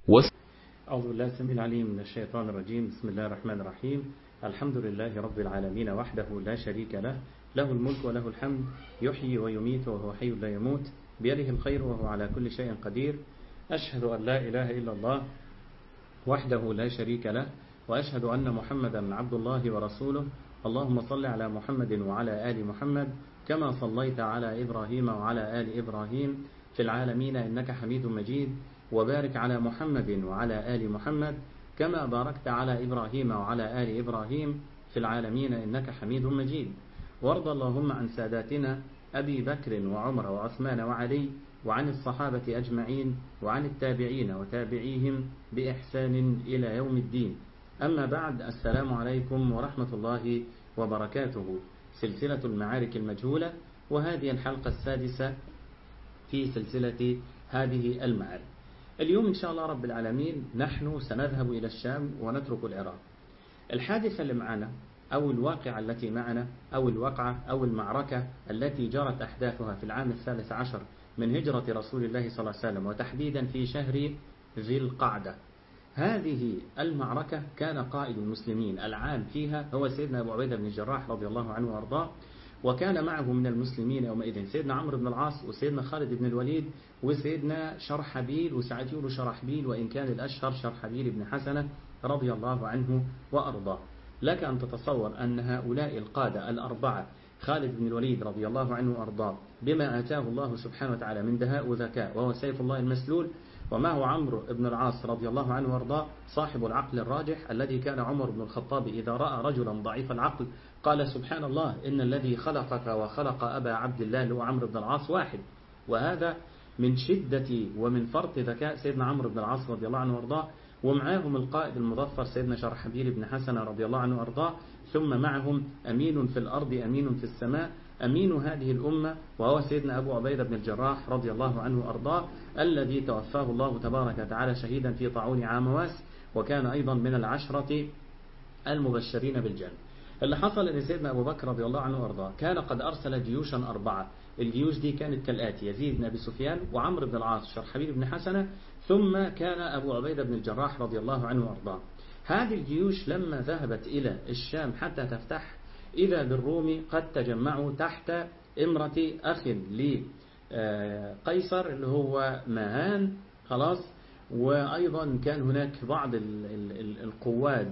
وس أعوذ بالله السميع العليم من الشيطان الرجيم بسم الله الرحمن الرحيم الحمد لله رب العالمين وحده لا شريك له له الملك وله الحمد يحيي ويميت وهو حي لا يموت بيده الخير وهو على كل شيء قدير أشهد أن لا إله إلا الله وحده لا شريك له وأشهد أن محمدا عبد الله ورسوله اللهم صل على محمد وعلى آل محمد كما صليت على إبراهيم وعلى آل إبراهيم في العالمين إنك حميد مجيد وبارك على محمد وعلى آل محمد كما باركت على إبراهيم وعلى آل إبراهيم في العالمين إنك حميد مجيد وارض اللهم عن ساداتنا أبي بكر وعمر وعثمان وعلي وعن الصحابة أجمعين وعن التابعين وتابعيهم بإحسان إلى يوم الدين أما بعد السلام عليكم ورحمة الله وبركاته سلسلة المعارك المجهولة وهذه الحلقة السادسة في سلسلة هذه المعارك اليوم إن شاء الله رب العالمين نحن سنذهب إلى الشام ونترك العراق الحادثة اللي معنا أو الواقعة التي معنا أو الوقعة أو المعركة التي جرت أحداثها في العام الثالث عشر من هجرة رسول الله صلى الله عليه وسلم وتحديدا في شهر ذي القعدة هذه المعركة كان قائد المسلمين العام فيها هو سيدنا أبو عبيدة بن الجراح رضي الله عنه وأرضاه وكان معه من المسلمين يومئذ سيدنا عمرو بن العاص وسيدنا خالد بن الوليد وسيدنا شرحبيل وساعات يقولوا شرحبيل وإن كان الأشهر شرحبيل بن حسنة رضي الله عنه وأرضاه لك أن تتصور أن هؤلاء القادة الأربعة خالد بن الوليد رضي الله عنه وأرضاه بما آتاه الله سبحانه وتعالى من دهاء وذكاء وهو سيف الله المسلول ومعه عمرو بن العاص رضي الله عنه وارضاه صاحب العقل الراجح الذي كان عمر بن الخطاب إذا رأى رجلا ضعيف العقل قال سبحان الله إن الذي خلقك وخلق أبا عبد الله اللي هو عمرو بن العاص واحد وهذا من شدة ومن فرط ذكاء سيدنا عمرو بن العاص رضي الله عنه وارضاه ومعاهم القائد المظفر سيدنا شرحبيل بن حسن رضي الله عنه وارضاه ثم معهم أمين في الأرض أمين في السماء أمين هذه الأمة وهو سيدنا أبو عبيدة بن الجراح رضي الله عنه وأرضاه الذي توفاه الله تبارك وتعالى شهيدا في طاعون عامواس وكان أيضا من العشرة المبشرين بالجنة اللي حصل أن سيدنا أبو بكر رضي الله عنه وأرضاه كان قد أرسل جيوشا أربعة الجيوش دي كانت كالآتي يزيد بن أبي سفيان وعمرو بن العاص شرحبيل بن حسنة ثم كان أبو عبيدة بن الجراح رضي الله عنه وأرضاه هذه الجيوش لما ذهبت إلى الشام حتى تفتح إذا بالروم قد تجمعوا تحت إمرة أخ لقيصر اللي هو مهان خلاص وأيضا كان هناك بعض القواد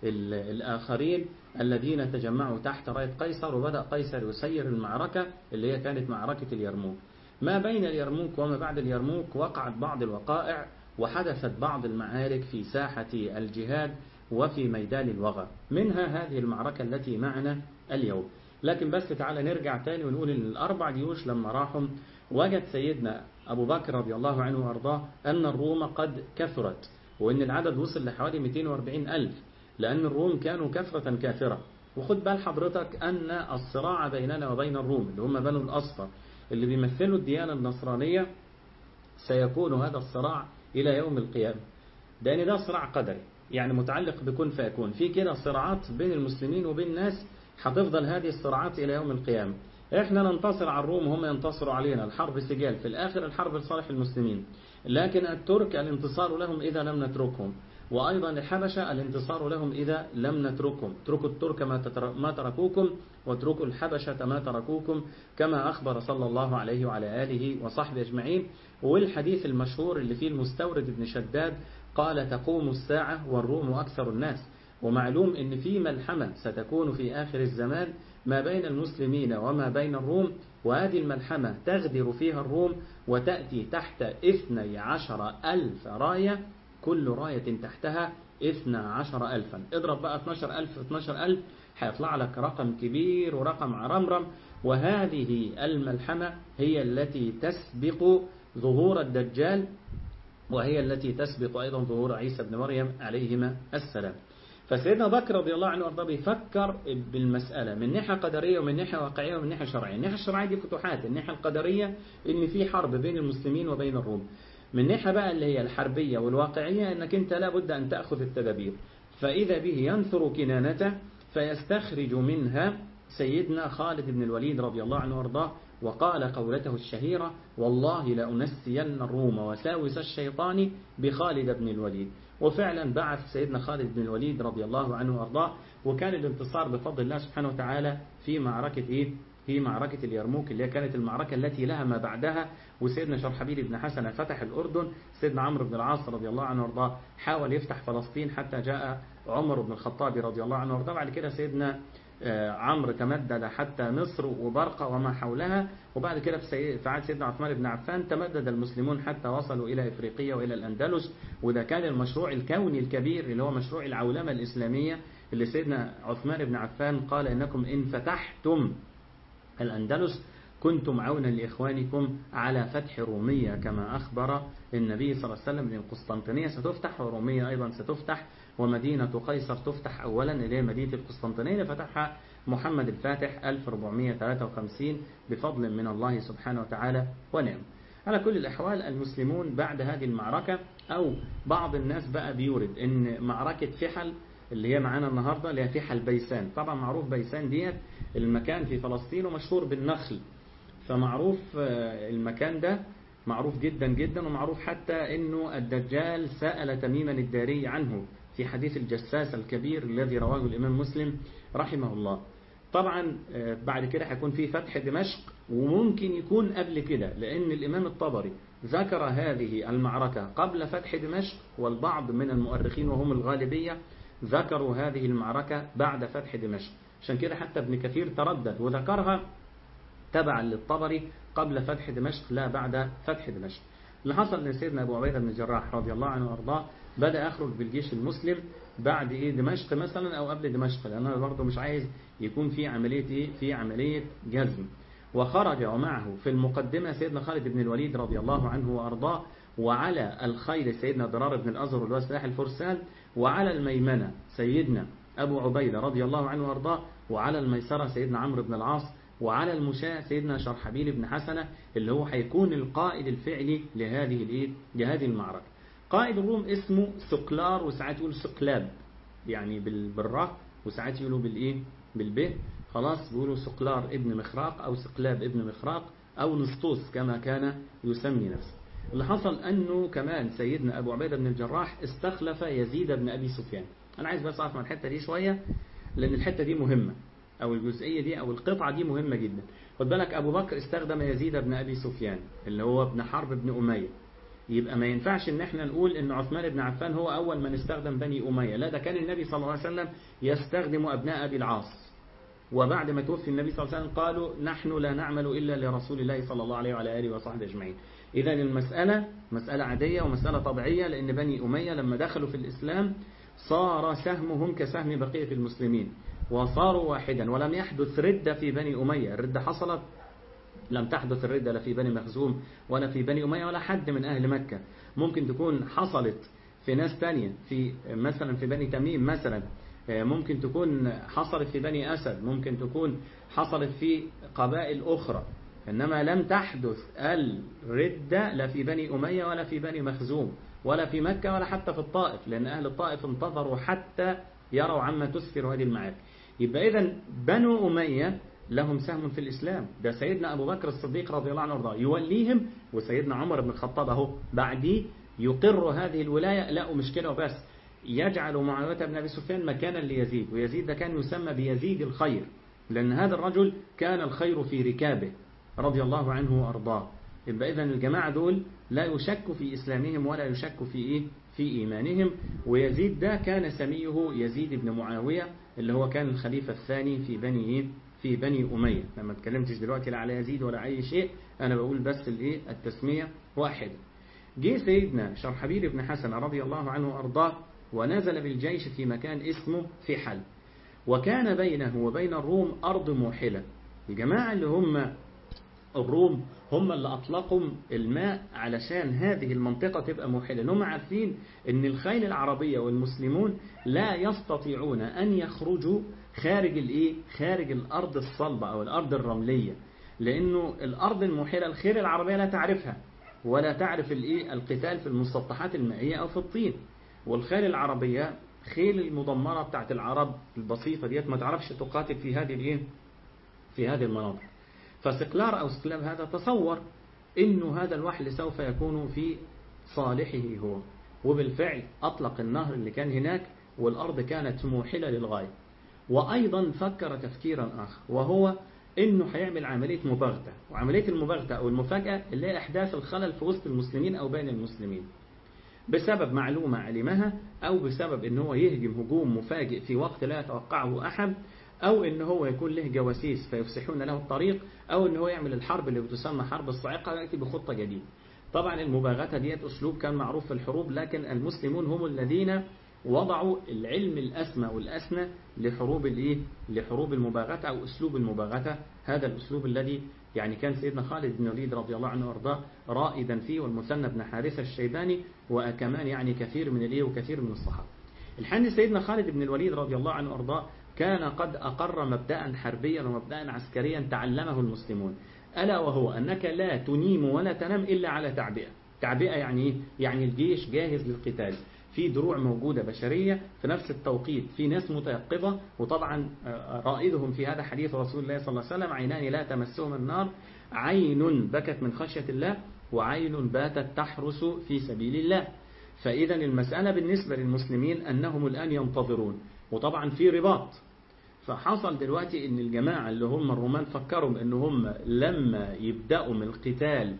الآخرين الذين تجمعوا تحت راية قيصر وبدأ قيصر يسير المعركة اللي هي كانت معركة اليرموك ما بين اليرموك وما بعد اليرموك وقعت بعض الوقائع وحدثت بعض المعارك في ساحة الجهاد وفي ميدان الوغى منها هذه المعركة التي معنا اليوم لكن بس تعالى نرجع تاني ونقول ان الأربع جيوش لما راحوا وجد سيدنا أبو بكر رضي الله عنه وأرضاه أن الروم قد كثرت وأن العدد وصل لحوالي 240 ألف لأن الروم كانوا كثرة كافرة وخد بال حضرتك أن الصراع بيننا وبين الروم اللي هم بنو الأصفر اللي بيمثلوا الديانة النصرانية سيكون هذا الصراع إلى يوم القيامة لأن ده صراع قدري يعني متعلق بكون فيكون في كده صراعات بين المسلمين وبين الناس هتفضل هذه الصراعات إلى يوم القيامة احنا ننتصر على الروم وهم ينتصروا علينا الحرب سجال في الآخر الحرب لصالح المسلمين لكن الترك الانتصار لهم إذا لم نتركهم وأيضا الحبشة الانتصار لهم إذا لم نتركهم اتركوا الترك ما تركوكم واتركوا الحبشة ما تركوكم كما أخبر صلى الله عليه وعلى آله وصحبه أجمعين والحديث المشهور اللي فيه المستورد ابن شداد قال تقوم الساعة والروم أكثر الناس ومعلوم ان في ملحمة ستكون في آخر الزمان ما بين المسلمين وما بين الروم وهذه الملحمة تغدر فيها الروم وتأتي تحت اثني عشر ألف راية كل راية تحتها اثنى عشر ألفا اضرب بقى 12 ألف 12 ألف هيطلع لك رقم كبير ورقم عرمرم وهذه الملحمة هي التي تسبق ظهور الدجال وهي التي تسبق أيضا ظهور عيسى بن مريم عليهما السلام فسيدنا بكر رضي الله عنه وارضاه بيفكر بالمسألة من ناحية قدرية ومن ناحية واقعية ومن ناحية شرعية الناحية الشرعية دي فتوحات الناحية القدرية ان في حرب بين المسلمين وبين الروم من ناحية بقى اللي هي الحربية والواقعية انك انت لابد ان تأخذ التدابير فإذا به ينثر كنانته فيستخرج منها سيدنا خالد بن الوليد رضي الله عنه وارضاه وقال قولته الشهيرة والله لأنسين الروم وساوس الشيطان بخالد بن الوليد وفعلا بعث سيدنا خالد بن الوليد رضي الله عنه وأرضاه وكان الانتصار بفضل الله سبحانه وتعالى في معركة إيه؟ في معركة اليرموك اللي كانت المعركة التي لها ما بعدها وسيدنا شرحبيل بن حسن فتح الأردن سيدنا عمرو بن العاص رضي الله عنه وارضاه حاول يفتح فلسطين حتى جاء عمر بن الخطاب رضي الله عنه وارضاه بعد كده سيدنا عمرو تمدد حتى مصر وبرقة وما حولها وبعد كده في عهد سيدنا عثمان بن عفان تمدد المسلمون حتى وصلوا إلى إفريقيا وإلى الأندلس وده كان المشروع الكوني الكبير اللي هو مشروع العولمة الإسلامية اللي سيدنا عثمان بن عفان قال إنكم إن فتحتم الأندلس كنتم عونا لإخوانكم على فتح رومية كما أخبر النبي صلى الله عليه وسلم أن القسطنطينية ستفتح ورومية أيضا ستفتح ومدينة قيصر تفتح أولا اللي هي مدينة القسطنطينية فتحها محمد الفاتح 1453 بفضل من الله سبحانه وتعالى ونعم على كل الأحوال المسلمون بعد هذه المعركة أو بعض الناس بقى بيورد أن معركة فحل اللي هي معانا النهاردة اللي هي فحل بيسان طبعا معروف بيسان ديت المكان في فلسطين ومشهور بالنخل فمعروف المكان ده معروف جدا جدا ومعروف حتى انه الدجال سأل تميما الداري عنه في حديث الجساس الكبير الذي رواه الإمام مسلم رحمه الله طبعا بعد كده هيكون في فتح دمشق وممكن يكون قبل كده لأن الإمام الطبري ذكر هذه المعركة قبل فتح دمشق والبعض من المؤرخين وهم الغالبية ذكروا هذه المعركة بعد فتح دمشق عشان كده حتى ابن كثير تردد وذكرها تبعا للطبري قبل فتح دمشق لا بعد فتح دمشق اللي حصل ان سيدنا ابو عبيده بن الجراح رضي الله عنه وارضاه بدا يخرج بالجيش المسلم بعد ايه دمشق مثلا او قبل دمشق لان انا برضه مش عايز يكون في عمليه ايه في عمليه جزم وخرج ومعه في المقدمه سيدنا خالد بن الوليد رضي الله عنه وارضاه وعلى الخيل سيدنا ضرار بن الازهر اللي هو سلاح الفرسان وعلى الميمنه سيدنا ابو عبيده رضي الله عنه وارضاه وعلى الميسره سيدنا عمرو بن العاص وعلى المشاة سيدنا شرحبيل بن حسنة اللي هو هيكون القائد الفعلي لهذه الايه لهذه المعركة قائد الروم اسمه سقلار وساعات يقول سقلاب يعني بالراء وساعات يقولوا بالايه بالب خلاص بيقولوا سقلار ابن مخراق او سقلاب ابن مخراق او نسطوس كما كان يسمي نفسه اللي حصل انه كمان سيدنا ابو عبيده بن الجراح استخلف يزيد بن ابي سفيان انا عايز بس اعرف من الحته دي شويه لان الحته دي مهمه أو الجزئية دي أو القطعة دي مهمة جدا خد بالك أبو بكر استخدم يزيد بن أبي سفيان اللي هو ابن حرب بن أمية يبقى ما ينفعش ان احنا نقول ان عثمان بن عفان هو أول من استخدم بني أمية لا ده كان النبي صلى الله عليه وسلم يستخدم أبناء أبي العاص وبعد ما توفي النبي صلى الله عليه وسلم قالوا نحن لا نعمل إلا لرسول الله صلى الله عليه وعلى آله وصحبه أجمعين إذا المسألة مسألة عادية ومسألة طبيعية لأن بني أمية لما دخلوا في الإسلام صار سهمهم كسهم بقية المسلمين وصاروا واحدا ولم يحدث ردة في بني أمية الردة حصلت لم تحدث الردة لا في بني مخزوم ولا في بني أمية ولا حد من أهل مكة ممكن تكون حصلت في ناس تانية في مثلا في بني تميم مثلا ممكن تكون حصلت في بني أسد ممكن تكون حصلت في قبائل أخرى إنما لم تحدث الردة لا في بني أمية ولا في بني مخزوم ولا في مكة ولا حتى في الطائف لأن أهل الطائف انتظروا حتى يروا عما تسفر هذه المعارك يبقى إذا بنو أمية لهم سهم في الإسلام ده سيدنا أبو بكر الصديق رضي الله عنه وارضاه يوليهم وسيدنا عمر بن الخطاب أهو بعديه يقر هذه الولاية لا ومش كده وبس يجعل معاوية بن أبي سفيان مكانا ليزيد ويزيد ده كان يسمى بيزيد الخير لأن هذا الرجل كان الخير في ركابه رضي الله عنه وأرضاه يبقى إذا الجماعة دول لا يشك في إسلامهم ولا يشك في إيه في إيمانهم ويزيد ده كان سميه يزيد بن معاوية اللي هو كان الخليفة الثاني في بني إيه في بني أمية لما اتكلمتش دلوقتي لا على يزيد ولا أي شيء أنا بقول بس الإيه التسمية واحدة جه سيدنا شرحبيل بن حسن رضي الله عنه وأرضاه ونزل بالجيش في مكان اسمه فحل وكان بينه وبين الروم أرض موحلة الجماعة اللي هم الروم هم اللي أطلقوا الماء علشان هذه المنطقة تبقى موحلة هم عارفين أن الخيل العربية والمسلمون لا يستطيعون أن يخرجوا خارج الإيه؟ خارج الأرض الصلبة أو الأرض الرملية لأنه الأرض الموحلة الخيل العربية لا تعرفها ولا تعرف الإيه؟ القتال في المسطحات المائية أو في الطين والخيل العربية خيل المدمرة بتاعت العرب البسيطة ديت ما تعرفش تقاتل في هذه الإيه؟ في هذه المناطق فسقلار أو سقلاب هذا تصور إنه هذا الوحل سوف يكون في صالحه هو وبالفعل أطلق النهر اللي كان هناك والأرض كانت موحلة للغاية وأيضا فكر تفكيرا آخر وهو إنه هيعمل عملية مباغتة وعملية المباغتة أو المفاجأة اللي هي إحداث الخلل في وسط المسلمين أو بين المسلمين بسبب معلومة علمها أو بسبب إن هو يهجم هجوم مفاجئ في وقت لا يتوقعه أحد أو إن هو يكون له جواسيس فيفسحون له الطريق أو إن هو يعمل الحرب اللي بتسمى حرب الصاعقة ويأتي بخطة جديدة طبعا المباغتة ديت أسلوب كان معروف في الحروب لكن المسلمون هم الذين وضعوا العلم الأسمى والأسنى لحروب الإيه؟ لحروب المباغتة أو أسلوب المباغتة هذا الأسلوب الذي يعني كان سيدنا خالد بن الوليد رضي الله عنه وارضاه رائدا فيه والمثنى بن حارثة الشيباني وكمان يعني كثير من الإيه وكثير من الصحابة الحين سيدنا خالد بن الوليد رضي الله عنه وارضاه كان قد أقر مبدأ حربيا ومبدأ عسكريا تعلمه المسلمون ألا وهو أنك لا تنيم ولا تنام إلا على تعبئة تعبئة يعني يعني الجيش جاهز للقتال في دروع موجودة بشرية في نفس التوقيت في ناس متيقظة وطبعا رائدهم في هذا حديث رسول الله صلى الله عليه وسلم عينان لا تمسهم النار عين بكت من خشية الله وعين باتت تحرس في سبيل الله فإذا المسألة بالنسبة للمسلمين أنهم الآن ينتظرون وطبعا في رباط فحصل دلوقتي ان الجماعة اللي هم الرومان فكروا ان هم لما يبدأوا من القتال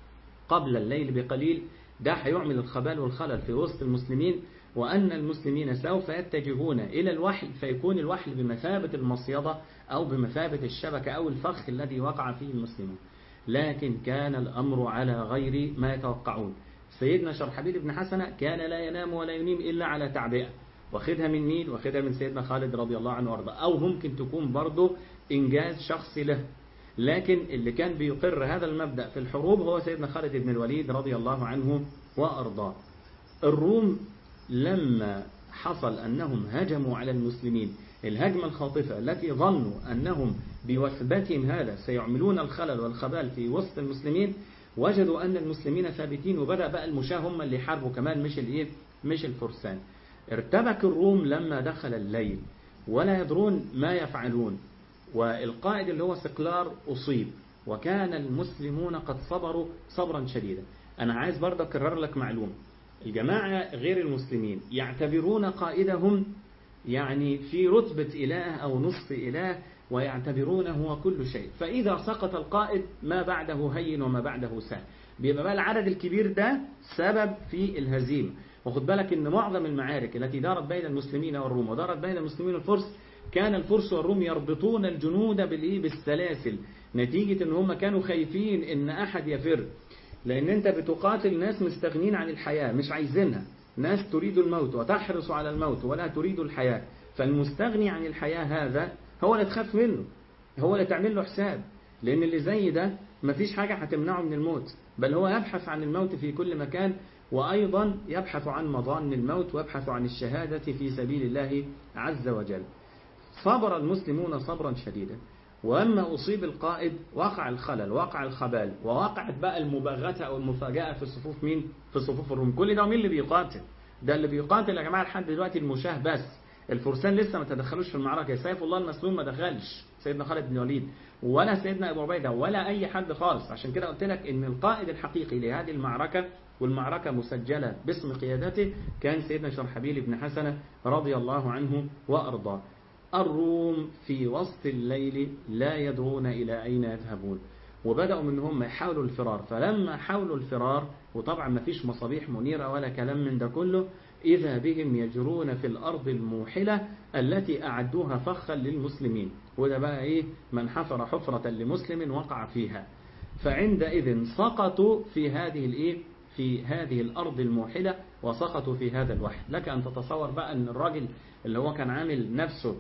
قبل الليل بقليل ده هيعمل الخبال والخلل في وسط المسلمين وأن المسلمين سوف يتجهون إلى الوحل فيكون الوحل بمثابة المصيدة أو بمثابة الشبكة أو الفخ الذي وقع فيه المسلمون لكن كان الأمر على غير ما يتوقعون سيدنا شرحبيل بن حسنة كان لا ينام ولا ينيم إلا على تعبئة واخدها من مين واخدها من سيدنا خالد رضي الله عنه وارضاه أو ممكن تكون برضه إنجاز شخصي له لكن اللي كان بيقر هذا المبدأ في الحروب هو سيدنا خالد بن الوليد رضي الله عنه وأرضاه الروم لما حصل أنهم هجموا على المسلمين الهجمة الخاطفة التي ظنوا أنهم بوثبتهم هذا سيعملون الخلل والخبال في وسط المسلمين وجدوا أن المسلمين ثابتين وبدأ بقى المشاة هم اللي يحاربوا كمان مش الإيه مش الفرسان ارتبك الروم لما دخل الليل ولا يدرون ما يفعلون والقائد اللي هو سقلار أصيب وكان المسلمون قد صبروا صبرا شديدا أنا عايز برضه أكرر لك معلومة الجماعة غير المسلمين يعتبرون قائدهم يعني في رتبة إله أو نصف إله ويعتبرونه هو كل شيء فإذا سقط القائد ما بعده هين وما بعده سهل بيبقى بقى العدد الكبير ده سبب في الهزيمة وخد بالك ان معظم المعارك التي دارت بين المسلمين والروم ودارت بين المسلمين والفرس كان الفرس والروم يربطون الجنود بالايه بالسلاسل نتيجة ان هم كانوا خايفين ان احد يفر لان انت بتقاتل ناس مستغنين عن الحياة مش عايزينها ناس تريد الموت وتحرص على الموت ولا تريد الحياة فالمستغني عن الحياة هذا هو اللي تخاف منه هو اللي تعمل له حساب لان اللي زي ده مفيش حاجة هتمنعه من الموت بل هو يبحث عن الموت في كل مكان وأيضا يبحث عن مظان الموت ويبحث عن الشهادة في سبيل الله عز وجل صبر المسلمون صبرا شديدا وأما أصيب القائد وقع الخلل وقع الخبال ووقعت بقى المباغتة أو المفاجأة في صفوف مين في صفوف الروم كل ده مين اللي بيقاتل ده اللي بيقاتل يا جماعة لحد دلوقتي المشاه بس الفرسان لسه ما تدخلوش في المعركة سيف الله المسلوم ما دخلش سيدنا خالد بن الوليد ولا سيدنا أبو عبيدة ولا أي حد خالص عشان كده قلت لك إن القائد الحقيقي لهذه المعركة والمعركة مسجلة باسم قيادته كان سيدنا شرحبيل بن حسنة رضي الله عنه وأرضاه الروم في وسط الليل لا يدرون إلى أين يذهبون وبدأوا من هم يحاولوا الفرار فلما حاولوا الفرار وطبعا ما فيش مصابيح منيرة ولا كلام من ده كله إذا بهم يجرون في الأرض الموحلة التي أعدوها فخا للمسلمين وده بقى إيه من حفر حفرة لمسلم وقع فيها فعندئذ سقطوا في هذه الإيه في هذه الأرض الموحلة وسقطوا في هذا الوحل لك أن تتصور بقى أن الراجل اللي هو كان عامل نفسه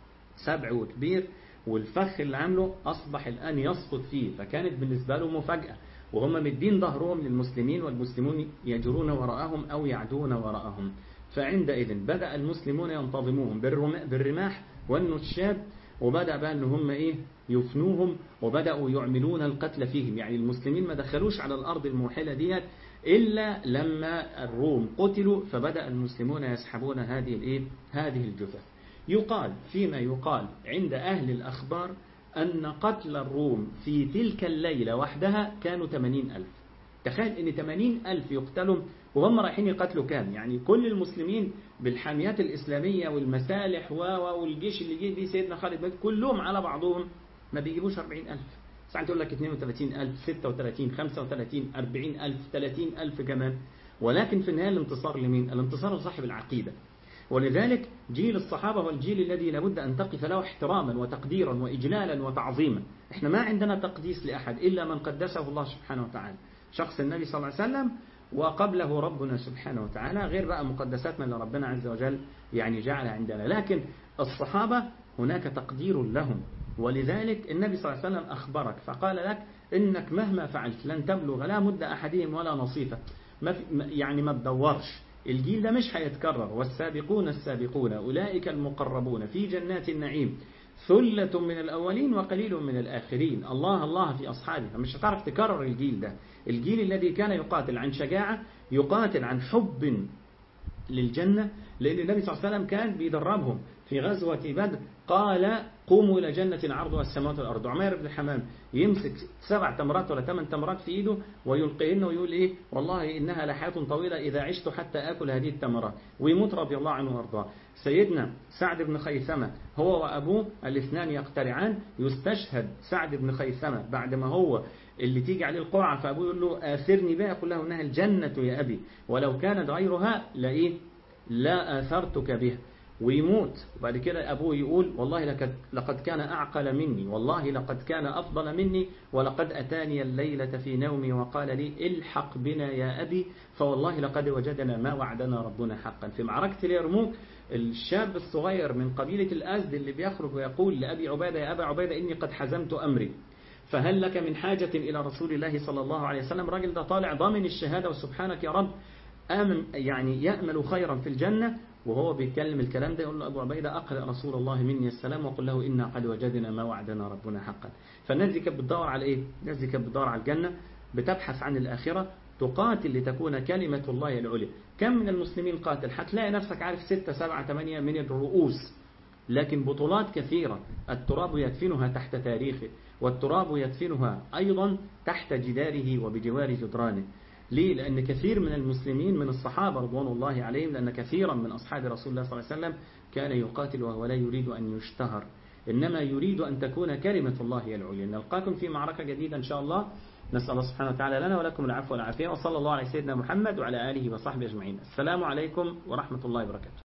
سبع وكبير والفخ اللي عامله أصبح الآن يسقط فيه فكانت بالنسبة له مفاجأة وهم مدين ظهرهم للمسلمين والمسلمون يجرون وراءهم أو يعدون وراءهم فعندئذ بدأ المسلمون ينتظموهم بالرماح والنشاب وبدأ بقى أن هم إيه يفنوهم وبدأوا يعملون القتل فيهم يعني المسلمين ما دخلوش على الأرض الموحلة ديت إلا لما الروم قتلوا فبدأ المسلمون يسحبون هذه الإيه هذه الجثث يقال فيما يقال عند أهل الأخبار أن قتل الروم في تلك الليلة وحدها كانوا 80 ألف تخيل أن 80 ألف يقتلوا وهم رايحين يقتلوا كام يعني كل المسلمين بالحاميات الإسلامية والمسالح والجيش اللي جه دي سيدنا خالد بن كلهم على بعضهم ما بيجيبوش 40 ألف ساعات تقول لك 32 ألف 36 35 40 ألف 30 ألف كمان ولكن في النهاية الانتصار لمين الانتصار لصاحب العقيدة ولذلك جيل الصحابة هو الجيل الذي لابد أن تقف له احتراما وتقديرا وإجلالا وتعظيما احنا ما عندنا تقديس لأحد إلا من قدسه الله سبحانه وتعالى شخص النبي صلى الله عليه وسلم وقبله ربنا سبحانه وتعالى غير بقى مقدسات من ربنا عز وجل يعني جعل عندنا لكن الصحابة هناك تقدير لهم ولذلك النبي صلى الله عليه وسلم أخبرك فقال لك إنك مهما فعلت لن تبلغ لا مد أحدهم ولا نصيفة ما في يعني ما تدورش الجيل ده مش هيتكرر والسابقون السابقون أولئك المقربون في جنات النعيم ثلة من الأولين وقليل من الآخرين الله الله في أصحابه مش هتعرف تكرر الجيل ده الجيل الذي كان يقاتل عن شجاعة يقاتل عن حب للجنة لأن النبي صلى الله عليه وسلم كان بيدربهم في غزوة بدر قال قوموا إلى جنة عرضها السماوات والأرض عمير بن الحمام يمسك سبع تمرات ولا ثمان تمرات في إيده ويلقيهن ويقول إيه والله إنها لحياة طويلة إذا عشت حتى آكل هذه التمرات ويموت رضي الله عنه وارضاه سيدنا سعد بن خيثمة هو وأبوه الاثنان يقترعان يستشهد سعد بن خيثمة بعدما هو اللي تيجي عليه القرعة فأبوه يقول له آثرني بها يقول له إنها الجنة يا أبي ولو كانت غيرها لإيه لا آثرتك بها ويموت وبعد كده أبوه يقول والله لقد, لقد كان أعقل مني والله لقد كان أفضل مني ولقد أتاني الليلة في نومي وقال لي الحق بنا يا أبي فوالله لقد وجدنا ما وعدنا ربنا حقا في معركة اليرموك الشاب الصغير من قبيلة الأزد اللي بيخرج ويقول لأبي عبادة يا أبا عبادة إني قد حزمت أمري فهل لك من حاجة إلى رسول الله صلى الله عليه وسلم راجل ده طالع ضامن الشهادة وسبحانك يا رب آمن يعني يأمل خيرا في الجنة وهو بيتكلم الكلام ده يقول له أبو عبيدة أقرأ رسول الله مني السلام وقل له إنا قد وجدنا ما وعدنا ربنا حقا فالناس دي كانت بتدور على إيه؟ الناس دي كانت بتدور على الجنة بتبحث عن الآخرة تقاتل لتكون كلمة الله العليا كم من المسلمين قاتل هتلاقي نفسك عارف ستة سبعة ثمانية من الرؤوس لكن بطولات كثيرة التراب يدفنها تحت تاريخه والتراب يدفنها أيضا تحت جداره وبجوار جدرانه ليه؟ لأن كثير من المسلمين من الصحابة رضوان الله عليهم لأن كثيرا من أصحاب رسول الله صلى الله عليه وسلم كان يقاتل وهو لا يريد أن يشتهر إنما يريد أن تكون كلمة الله العليا نلقاكم في معركة جديدة إن شاء الله نسأل الله سبحانه وتعالى لنا ولكم العفو والعافية وصلى الله على سيدنا محمد وعلى آله وصحبه أجمعين السلام عليكم ورحمة الله وبركاته